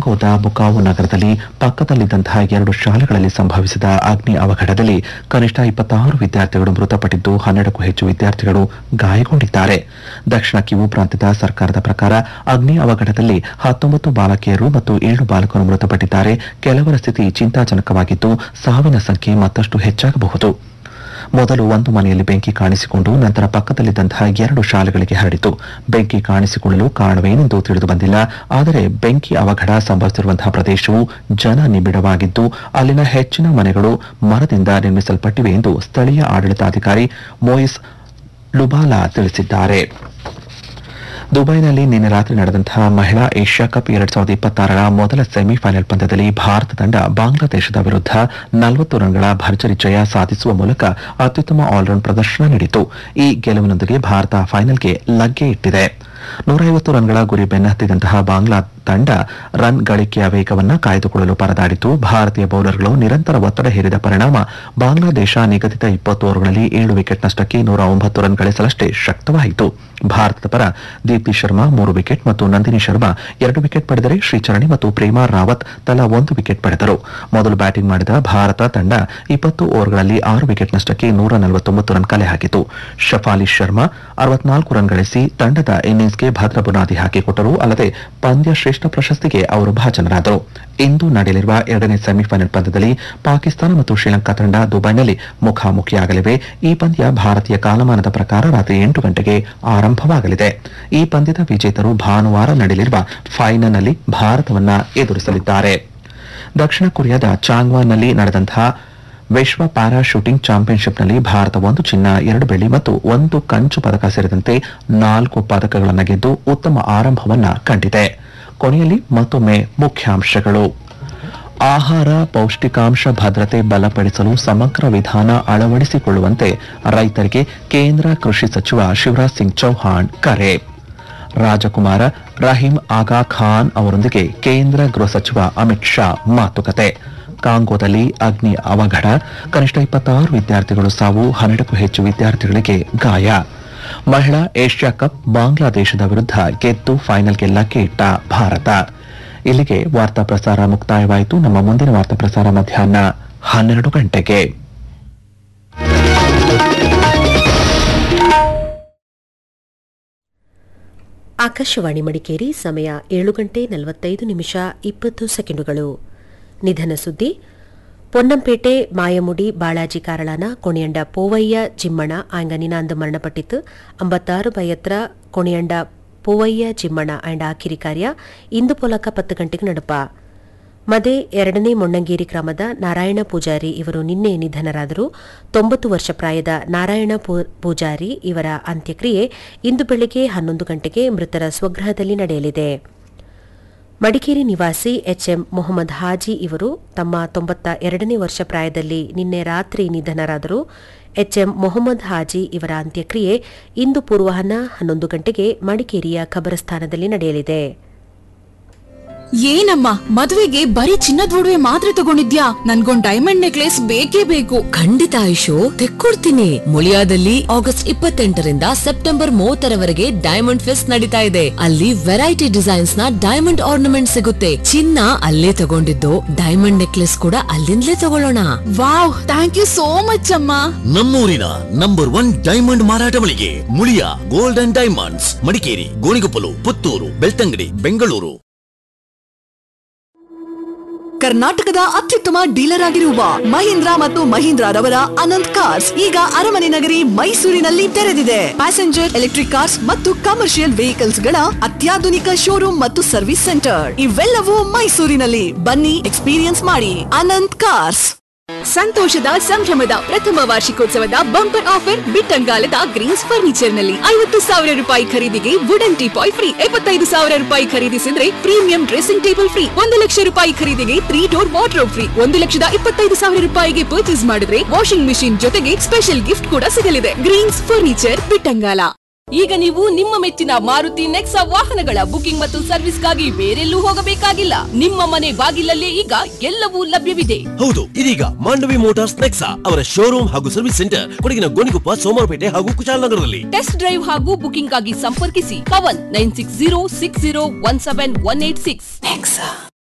ಕಾಂಗೋದ ಬುಕಾವು ನಗರದಲ್ಲಿ ಪಕ್ಕದಲ್ಲಿದ್ದಂತಹ ಎರಡು ಶಾಲೆಗಳಲ್ಲಿ ಸಂಭವಿಸಿದ ಅಗ್ನಿ ಅವಘಡದಲ್ಲಿ ಕನಿಷ್ಠ ಇಪ್ಪತ್ತಾರು ವಿದ್ಯಾರ್ಥಿಗಳು ಮೃತಪಟ್ಟಿದ್ದು ಹನ್ನೆರಡಕ್ಕೂ ಹೆಚ್ಚು ವಿದ್ಯಾರ್ಥಿಗಳು ಗಾಯಗೊಂಡಿದ್ದಾರೆ ದಕ್ಷಿಣ ಕಿವು ಪ್ರಾಂತ್ಯದ ಸರ್ಕಾರದ ಪ್ರಕಾರ ಅಗ್ನಿ ಅವಘಡದಲ್ಲಿ ಹತ್ತೊಂಬತ್ತು ಬಾಲಕಿಯರು ಮತ್ತು ಏಳು ಬಾಲಕರು ಮೃತಪಟ್ಟಿದ್ದಾರೆ ಕೆಲವರ ಸ್ಥಿತಿ ಚಿಂತಾಜನಕವಾಗಿದ್ದು ಸಾವಿನ ಸಂಖ್ಯೆ ಮತ್ತಷ್ಟು ಹೆಚ್ಚಾಗಬಹುದು ಮೊದಲು ಒಂದು ಮನೆಯಲ್ಲಿ ಬೆಂಕಿ ಕಾಣಿಸಿಕೊಂಡು ನಂತರ ಪಕ್ಕದಲ್ಲಿದ್ದಂತಹ ಎರಡು ಶಾಲೆಗಳಿಗೆ ಹರಡಿತು ಬೆಂಕಿ ಕಾಣಿಸಿಕೊಳ್ಳಲು ಕಾರಣವೇನೆಂದು ತಿಳಿದು ಬಂದಿಲ್ಲ ಆದರೆ ಬೆಂಕಿ ಅವಘಡ ಸಂಭವಿಸಿರುವಂತಹ ಪ್ರದೇಶವು ಜನ ನಿಬಿಡವಾಗಿದ್ದು ಅಲ್ಲಿನ ಹೆಚ್ಚಿನ ಮನೆಗಳು ಮರದಿಂದ ನಿರ್ಮಿಸಲ್ಪಟ್ಟಿವೆ ಎಂದು ಸ್ಥಳೀಯ ಆಡಳಿತಾಧಿಕಾರಿ ಮೋಯಿಸ್ ಲುಬಾಲಾ ತಿಳಿಸಿದ್ದಾರೆ ದುಬೈನಲ್ಲಿ ನಿನ್ನೆ ರಾತ್ರಿ ನಡೆದಂತಹ ಮಹಿಳಾ ಏಷ್ಯಾ ಕಪ್ ಎರಡ್ ಸಾವಿರದ ಇಪ್ಪತ್ತಾರರ ಮೊದಲ ಸೆಮಿಫೈನಲ್ ಪಂದ್ಯದಲ್ಲಿ ಭಾರತ ತಂಡ ಬಾಂಗ್ಲಾದೇಶದ ವಿರುದ್ಧ ನಲವತ್ತು ರನ್ಗಳ ಭರ್ಜರಿ ಜಯ ಸಾಧಿಸುವ ಮೂಲಕ ಅತ್ಯುತ್ತಮ ಆಲ್ರೌಂಡ್ ಪ್ರದರ್ಶನ ನೀಡಿತು ಈ ಗೆಲುವಿನೊಂದಿಗೆ ಭಾರತ ಫೈನಲ್ಗೆ ಲಗ್ಗೆ ಇಟ್ಟಿದೆ ನೂರೈವತ್ತು ರನ್ಗಳ ಗುರಿ ಬೆನ್ನಹತ್ತಿದಂತಹ ಬಾಂಗ್ಲಾ ತಂಡ ರನ್ ಗಳಿಕೆಯ ವೇಗವನ್ನು ಕಾಯ್ದುಕೊಳ್ಳಲು ಪರದಾಡಿತು ಭಾರತೀಯ ಬೌಲರ್ಗಳು ನಿರಂತರ ಒತ್ತಡ ಹೇರಿದ ಪರಿಣಾಮ ಬಾಂಗ್ಲಾದೇಶ ನಿಗದಿತ ಇಪ್ಪತ್ತು ಓವರ್ಗಳಲ್ಲಿ ಏಳು ವಿಕೆಟ್ ನಷ್ಟಕ್ಕೆ ನೂರ ಒಂಬತ್ತು ರನ್ ಗಳಿಸಲಷ್ಟೇ ಶಕ್ತವಾಯಿತು ಭಾರತದ ಪರ ದೀಪ್ತಿ ಶರ್ಮಾ ಮೂರು ವಿಕೆಟ್ ಮತ್ತು ನಂದಿನಿ ಶರ್ಮಾ ಎರಡು ವಿಕೆಟ್ ಪಡೆದರೆ ಶ್ರೀಚರಣಿ ಮತ್ತು ಪ್ರೇಮಾ ರಾವತ್ ತಲಾ ಒಂದು ವಿಕೆಟ್ ಪಡೆದರು ಮೊದಲು ಬ್ಯಾಟಿಂಗ್ ಮಾಡಿದ ಭಾರತ ತಂಡ ಇಪ್ಪತ್ತು ಓವರ್ಗಳಲ್ಲಿ ಆರು ವಿಕೆಟ್ ನಷ್ಟಕ್ಕೆ ನೂರ ನಲವತ್ತೊಂಬತ್ತು ರನ್ ಕಲೆ ಹಾಕಿತು ಶಫಾಲಿ ಶರ್ಮಾ ಅರವತ್ನಾಲ್ಕು ರನ್ ಗಳಿಸಿ ತಂಡದ ಇನ್ನಿಂಗ್ಸ್ಗೆ ಭದ್ರ ಬುನಾದಿ ಹಾಕಿಕೊಟ್ಟರು ಅಲ್ಲದೆ ಪಂದ್ಯ ಶ್ರೇಷ್ಠ ಪ್ರಶಸ್ತಿಗೆ ಅವರು ಭಾಜನರಾದರು ಇಂದು ನಡೆಯಲಿರುವ ಎರಡನೇ ಸೆಮಿಫೈನಲ್ ಪಂದ್ಯದಲ್ಲಿ ಪಾಕಿಸ್ತಾನ ಮತ್ತು ಶ್ರೀಲಂಕಾ ತಂಡ ದುಬೈನಲ್ಲಿ ಮುಖಾಮುಖಿಯಾಗಲಿವೆ ಈ ಪಂದ್ಯ ಭಾರತೀಯ ಕಾಲಮಾನದ ಪ್ರಕಾರ ರಾತ್ರಿ ಎಂಟು ಗಂಟೆಗೆ ಆರಂಭವಾಗಲಿದೆ ಈ ಪಂದ್ಯದ ವಿಜೇತರು ಭಾನುವಾರ ನಡೆಯಲಿರುವ ಫೈನಲ್ನಲ್ಲಿ ಭಾರತವನ್ನ ಎದುರಿಸಲಿದ್ದಾರೆ ದಕ್ಷಿಣ ಕೊರಿಯಾದ ಚಾಂಗ್ವಾನ್ನಲ್ಲಿ ನಡೆದಂತಹ ವಿಶ್ವ ಪ್ಯಾರಾ ಶೂಟಿಂಗ್ ಚಾಂಪಿಯನ್ಶಿಪ್ನಲ್ಲಿ ಭಾರತ ಒಂದು ಚಿನ್ನ ಎರಡು ಬೆಳ್ಳಿ ಮತ್ತು ಒಂದು ಕಂಚು ಪದಕ ಸೇರಿದಂತೆ ನಾಲ್ಕು ಪದಕಗಳನ್ನು ಗೆದ್ದು ಉತ್ತಮ ಆರಂಭವನ್ನ ಕಂಡಿದೆ ಕೊನೆಯಲ್ಲಿ ಮತ್ತೊಮ್ಮೆ ಮುಖ್ಯಾಂಶಗಳು ಆಹಾರ ಪೌಷ್ಟಿಕಾಂಶ ಭದ್ರತೆ ಬಲಪಡಿಸಲು ಸಮಗ್ರ ವಿಧಾನ ಅಳವಡಿಸಿಕೊಳ್ಳುವಂತೆ ರೈತರಿಗೆ ಕೇಂದ್ರ ಕೃಷಿ ಸಚಿವ ಶಿವರಾಜ್ ಸಿಂಗ್ ಚೌಹಾಣ್ ಕರೆ ರಾಜಕುಮಾರ ರಹೀಂ ಆಗಾ ಖಾನ್ ಅವರೊಂದಿಗೆ ಕೇಂದ್ರ ಗೃಹ ಸಚಿವ ಅಮಿತ್ ಶಾ ಮಾತುಕತೆ ಕಾಂಗೋದಲ್ಲಿ ಅಗ್ನಿ ಅವಘಡ ಕನಿಷ್ಠ ಇಪ್ಪತ್ತಾರು ವಿದ್ಯಾರ್ಥಿಗಳು ಸಾವು ಹನ್ನೆರಡಕ್ಕೂ ಹೆಚ್ಚು ವಿದ್ಯಾರ್ಥಿಗಳಿಗೆ ಗಾಯ ಮಹಿಳಾ ಏಷ್ಯಾ ಕಪ್ ಬಾಂಗ್ಲಾದೇಶದ ವಿರುದ್ಧ ಗೆದ್ದು ಫೈನಲ್ಗೆ ಲಕ್ಕೆ ಇಟ್ಟ ಭಾರತ ಇಲ್ಲಿಗೆ ವಾರ್ತಾ ಪ್ರಸಾರ ಮುಕ್ತಾಯವಾಯಿತು ನಮ್ಮ ಮುಂದಿನ ವಾರ್ತಾ ಪ್ರಸಾರ ಮಧ್ಯಾಹ್ನ ಹನ್ನೆರಡು ಗಂಟೆಗೆ ಆಕಾಶವಾಣಿ ಮಡಿಕೇರಿ ಸಮಯ ಏಳು ಗಂಟೆ ನಲವತ್ತೈದು ನಿಮಿಷ ಇಪ್ಪತ್ತು ಸೆಕೆಂಡುಗಳು ನಿಧನ ಸುದ್ದಿ பொன்னம்பேட்டை மாயமுடி பாலாஜி காரளான கொணியண்ட போவைய ಚಿಮ್ಮಣ ಆಂಗ ನಿನಾಂದು ಮರಣಪಟ್ಟಿತ್ತು ಅಂಬತ್ತಾರು ಬಯತ್ರ ಕೊಣಿಯಂಡ ಪೋವಯ್ಯ ಚಿಮ್ಮಣ ಆಂಡ ಆಖಿರಿ ಕಾರ್ಯ ಇಂದು ಪೊಲಕ ಪತ್ತು ಗಂಟೆಗೆ ನಡುಪ ಮದೆ ಎರಡನೇ ಮೊಣ್ಣಂಗೇರಿ ಗ್ರಾಮದ ನಾರಾಯಣ ಪೂಜಾರಿ ಇವರು ನಿನ್ನೆ ನಿಧನರಾದರು ತೊಂಬತ್ತು ವರ್ಷ ಪ್ರಾಯದ ನಾರಾಯಣ ಪೂ- ಪೂಜಾರಿ ಇವರ ಅಂತ್ಯಕ್ರಿಯೆ ಇಂದು ಬೆಳಗ್ಗೆ ಹನ್ನೊಂದು ಗಂಟೆಗೆ ಮೃತರ ಸ್ವಗೃಹದಲ್ಲಿ ನಡೆಯಲಿದೆ ಮಡಿಕೇರಿ ನಿವಾಸಿ ಎಚ್ಎಂ ಮೊಹಮ್ಮದ್ ಹಾಜಿ ಇವರು ತಮ್ಮ ತೊಂಬತ್ತ ಎರಡನೇ ವರ್ಷ ಪ್ರಾಯದಲ್ಲಿ ನಿನ್ನೆ ರಾತ್ರಿ ನಿಧನರಾದರು ಎಚ್ಎಂ ಮೊಹಮ್ಮದ್ ಹಾಜಿ ಇವರ ಅಂತ್ಯಕ್ರಿಯೆ ಇಂದು ಪೂರ್ವಾಹ್ನ ಹನ್ನೊಂದು ಗಂಟೆಗೆ ಮಡಿಕೇರಿಯ ಖಬರಸ್ಥಾನದಲ್ಲಿ ನಡೆಯಲಿದೆ ಏನಮ್ಮ ಮದುವೆಗೆ ಬರೀ ಚಿನ್ನದ ಒಡವೆ ಮಾತ್ರ ತಗೊಂಡಿದ್ಯಾ ನನ್ಗೊಂದ್ ಡೈಮಂಡ್ ನೆಕ್ಲೆಸ್ ಬೇಕೇ ಬೇಕು ಖಂಡಿತ ಆಯುಷು ತೆಕ್ಕೊಡ್ತೀನಿ ಮುಳಿಯಾದಲ್ಲಿ ಆಗಸ್ಟ್ ಇಪ್ಪತ್ತೆಂಟರಿಂದ ಸೆಪ್ಟೆಂಬರ್ ಮೂವತ್ತರವರೆಗೆ ಡೈಮಂಡ್ ಫೆಸ್ಟ್ ನಡೀತಾ ಇದೆ ಅಲ್ಲಿ ವೆರೈಟಿ ಡಿಸೈನ್ಸ್ ನ ಡೈಮಂಡ್ ಆರ್ನಮೆಂಟ್ ಸಿಗುತ್ತೆ ಚಿನ್ನ ಅಲ್ಲೇ ತಗೊಂಡಿದ್ದು ಡೈಮಂಡ್ ನೆಕ್ಲೆಸ್ ಕೂಡ ಅಲ್ಲಿಂದಲೇ ತಗೊಳ್ಳೋಣ wow thank you so much ಅಮ್ಮ ನಮ್ಮೂರಿನ ನಂಬರ್ ಒನ್ ಡೈಮಂಡ್ ಮಾರಾಟ ಮಳಿಗೆ Muliya gold and diamonds Madikeri Gonikoppal Puttur Belthangady Bengaluru ಕರ್ನಾಟಕದ ಅತ್ಯುತ್ತಮ ಡೀಲರ್ ಆಗಿರುವ ಮಹೀಂದ್ರ ಮತ್ತು ಮಹೀಂದ್ರ ರವರ ಅನಂತ್ ಕಾರ್ಸ್ ಈಗ ಅರಮನೆ ನಗರಿ ಮೈಸೂರಿನಲ್ಲಿ ತೆರೆದಿದೆ ಪ್ಯಾಸೆಂಜರ್ ಎಲೆಕ್ಟ್ರಿಕ್ ಕಾರ್ಸ್ ಮತ್ತು ಕಮರ್ಷಿಯಲ್ ವೆಹಿಕಲ್ಸ್ ಗಳ ಅತ್ಯಾಧುನಿಕ ಶೋರೂಮ್ ಮತ್ತು ಸರ್ವಿಸ್ ಸೆಂಟರ್ ಇವೆಲ್ಲವೂ ಮೈಸೂರಿನಲ್ಲಿ ಬನ್ನಿ ಎಕ್ಸ್ಪೀರಿಯನ್ಸ್ ಮಾಡಿ ಅನಂತ್ ಕಾರ್ಸ್ ಸಂತೋಷದ ಸಂಭ್ರಮದ ಪ್ರಥಮ ವಾರ್ಷಿಕೋತ್ಸವದ ಬಂಪರ್ ಆಫರ್ ಬಿಟ್ಟಂಗಾಲದ ಗ್ರೀನ್ಸ್ ಫರ್ನಿಚರ್ ನಲ್ಲಿ ಐವತ್ತು ಸಾವಿರ ರೂಪಾಯಿ ಖರೀದಿಗೆ ವುಡನ್ ಟೀಪಾಯ್ ಫ್ರೀ ಎಪ್ಪತ್ತೈದು ಸಾವಿರ ರೂಪಾಯಿ ಖರೀದಿಸಿದ್ರೆ ಪ್ರೀಮಿಯಂ ಡ್ರೆಸ್ಸಿಂಗ್ ಟೇಬಲ್ ಫ್ರೀ ಒಂದು ಲಕ್ಷ ರೂಪಾಯಿ ಖರೀದಿಗೆ ತ್ರೀ ಡೋರ್ ವಾರ್ಡ್ರೋಬ್ ಫ್ರೀ ಒಂದು ಲಕ್ಷದ ಇಪ್ಪತ್ತೈದು ಸಾವಿರ ರೂಪಾಯಿಗೆ ಪರ್ಚೇಸ್ ಮಾಡಿದ್ರೆ ವಾಷಿಂಗ್ ಮಿಷಿನ್ ಜೊತೆಗೆ ಸ್ಪೆಷಲ್ ಗಿಫ್ಟ್ ಕೂಡ ಸಿಗಲಿದೆ ಗ್ರೀನ್ಸ್ ಫರ್ನಿಚರ್ ಬಿಟ್ಟಂಗಾಲ ಈಗ ನೀವು ನಿಮ್ಮ ಮೆಚ್ಚಿನ ಮಾರುತಿ ನೆಕ್ಸಾ ವಾಹನಗಳ ಬುಕಿಂಗ್ ಮತ್ತು ಸರ್ವಿಸ್ಗಾಗಿ ಬೇರೆಲ್ಲೂ ಹೋಗಬೇಕಾಗಿಲ್ಲ ನಿಮ್ಮ ಮನೆ ಬಾಗಿಲಲ್ಲೇ ಈಗ ಎಲ್ಲವೂ ಲಭ್ಯವಿದೆ ಹೌದು ಇದೀಗ ಮಾಂಡವಿ ಮೋಟಾರ್ಸ್ ನೆಕ್ಸಾ ಅವರ ಶೋರೂಮ್ ಹಾಗೂ ಸರ್ವಿಸ್ ಸೆಂಟರ್ ಕೊಡಗಿನ ಗೋಣಿಕೊಪ್ಪ ಸೋಮವಾರಪೇಟೆ ಹಾಗೂ ಕುಶಾಲನಗರದಲ್ಲಿ ಟೆಸ್ಟ್ ಡ್ರೈವ್ ಹಾಗೂ ಬುಕಿಂಗ್ ಆಗಿ ಸಂಪರ್ಕಿಸಿ Pavan nine six zero six zero one seven one eight six